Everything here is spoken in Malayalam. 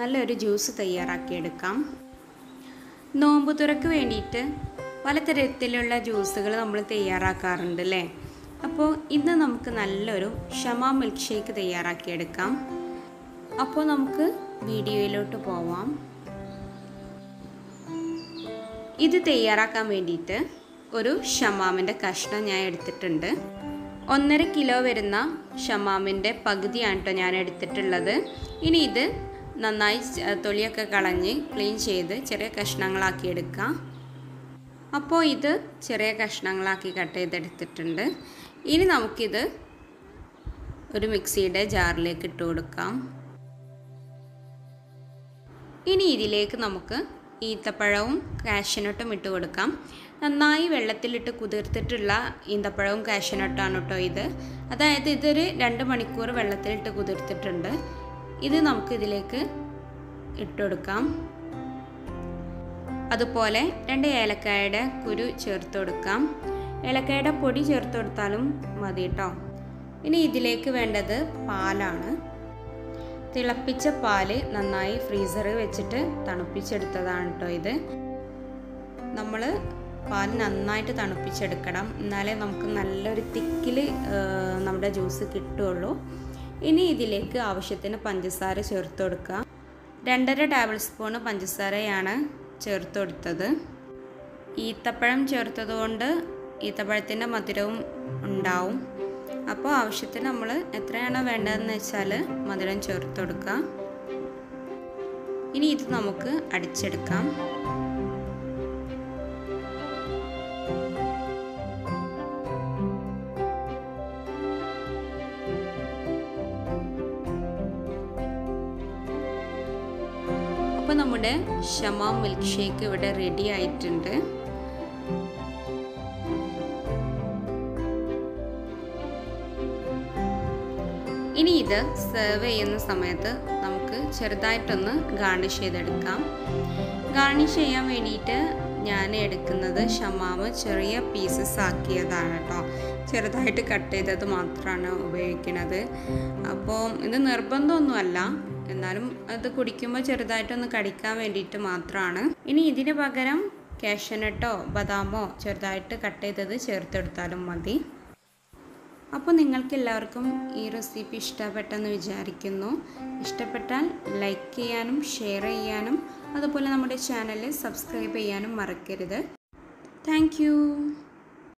നല്ലൊരു ജ്യൂസ് തയ്യാറാക്കിയെടുക്കാം നോമ്പ് തുറക്ക് വേണ്ടിയിട്ട് പലതരത്തിലുള്ള ജ്യൂസുകൾ നമ്മൾ തയ്യാറാക്കാറുണ്ട് അല്ലേ അപ്പോൾ ഇന്ന് നമുക്ക് നല്ലൊരു ഷമ മിൽക്ക് ഷേക്ക് തയ്യാറാക്കിയെടുക്കാം അപ്പോൾ നമുക്ക് വീഡിയോയിലോട്ട് പോവാം ഇത് തയ്യാറാക്കാൻ വേണ്ടിയിട്ട് ഒരു ഷമാമിൻ്റെ കഷ്ണം ഞാൻ എടുത്തിട്ടുണ്ട് ഒന്നര കിലോ വരുന്ന ഷമാമിൻ്റെ പകുതിയാണ് കേട്ടോ ഞാൻ എടുത്തിട്ടുള്ളത് ഇനി ഇത് നന്നായി തൊലിയൊക്കെ കളഞ്ഞ് ക്ലീൻ ചെയ്ത് ചെറിയ കഷ്ണങ്ങളാക്കി എടുക്കാം അപ്പോൾ ഇത് ചെറിയ കഷ്ണങ്ങളാക്കി കട്ട് ചെയ്തെടുത്തിട്ടുണ്ട് ഇനി നമുക്കിത് ഒരു മിക്സിയുടെ ജാറിലേക്ക് ഇട്ട് കൊടുക്കാം ഇനി ഇതിലേക്ക് നമുക്ക് ഈത്തപ്പഴവും കാഷ്യനട്ടും ഇട്ട് കൊടുക്കാം നന്നായി വെള്ളത്തിലിട്ട് കുതിർത്തിട്ടുള്ള ഈന്തപ്പഴവും കാഷ്യനട്ടാണ് കേട്ടോ ഇത് അതായത് ഇതൊരു രണ്ട് മണിക്കൂർ വെള്ളത്തിലിട്ട് കുതിർത്തിട്ടുണ്ട് ഇത് നമുക്ക് ഇതിലേക്ക് ഇട്ടുകൊടുക്കാം അതുപോലെ രണ്ട് ഏലക്കായയുടെ കുരു ചേർത്ത് കൊടുക്കാം ഏലക്കായയുടെ പൊടി ചേർത്ത് കൊടുത്താലും മതി കേട്ടോ ഇനി ഇതിലേക്ക് വേണ്ടത് പാലാണ് തിളപ്പിച്ച പാല് നന്നായി ഫ്രീസറിൽ വെച്ചിട്ട് തണുപ്പിച്ചെടുത്തതാണ് കേട്ടോ ഇത് നമ്മൾ പാൽ നന്നായിട്ട് തണുപ്പിച്ചെടുക്കണം എന്നാലേ നമുക്ക് നല്ലൊരു തിക്കിൽ നമ്മുടെ ജ്യൂസ് കിട്ടുള്ളൂ ഇനി ഇതിലേക്ക് ആവശ്യത്തിന് പഞ്ചസാര ചേർത്ത് കൊടുക്കുക രണ്ടര ടേബിൾ സ്പൂണ് പഞ്ചസാരയാണ് ചേർത്ത് കൊടുത്തത് ഈത്തപ്പഴം ചേർത്തത് കൊണ്ട് ഈത്തപ്പഴത്തിൻ്റെ മധുരവും ഉണ്ടാവും അപ്പോൾ ആവശ്യത്തിന് നമ്മൾ എത്രയാണോ വേണ്ടതെന്ന് വെച്ചാൽ മധുരം ചേർത്ത് കൊടുക്കുക ഇനി ഇത് നമുക്ക് അടിച്ചെടുക്കാം അപ്പോൾ നമ്മുടെ ഷമ മിൽക്ക് ഷേക്ക് ഇവിടെ റെഡി ആയിട്ടുണ്ട് ഇനി ഇത് സെർവ് ചെയ്യുന്ന സമയത്ത് നമുക്ക് ചെറുതായിട്ടൊന്ന് ഗാർണിഷ് ചെയ്തെടുക്കാം ഗാർണിഷ് ചെയ്യാൻ വേണ്ടിയിട്ട് ഞാൻ എടുക്കുന്നത് ഷമാമ് ചെറിയ പീസസ് ആക്കിയതാണ് കേട്ടോ ചെറുതായിട്ട് കട്ട് ചെയ്തത് മാത്രമാണ് ഉപയോഗിക്കുന്നത് അപ്പോൾ ഇത് നിർബന്ധമൊന്നുമല്ല എന്നാലും അത് കുടിക്കുമ്പോൾ ചെറുതായിട്ടൊന്ന് കടിക്കാൻ വേണ്ടിയിട്ട് മാത്രമാണ് ഇനി ഇതിന് പകരം കാഷ്യനട്ടോ ബദാമോ ചെറുതായിട്ട് കട്ട് ചെയ്തത് ചേർത്തെടുത്താലും മതി അപ്പോൾ നിങ്ങൾക്ക് എല്ലാവർക്കും ഈ റെസിപ്പി ഇഷ്ടപ്പെട്ടെന്ന് വിചാരിക്കുന്നു ഇഷ്ടപ്പെട്ടാൽ ലൈക്ക് ചെയ്യാനും ഷെയർ ചെയ്യാനും അതുപോലെ നമ്മുടെ ചാനൽ സബ്സ്ക്രൈബ് ചെയ്യാനും മറക്കരുത് താങ്ക്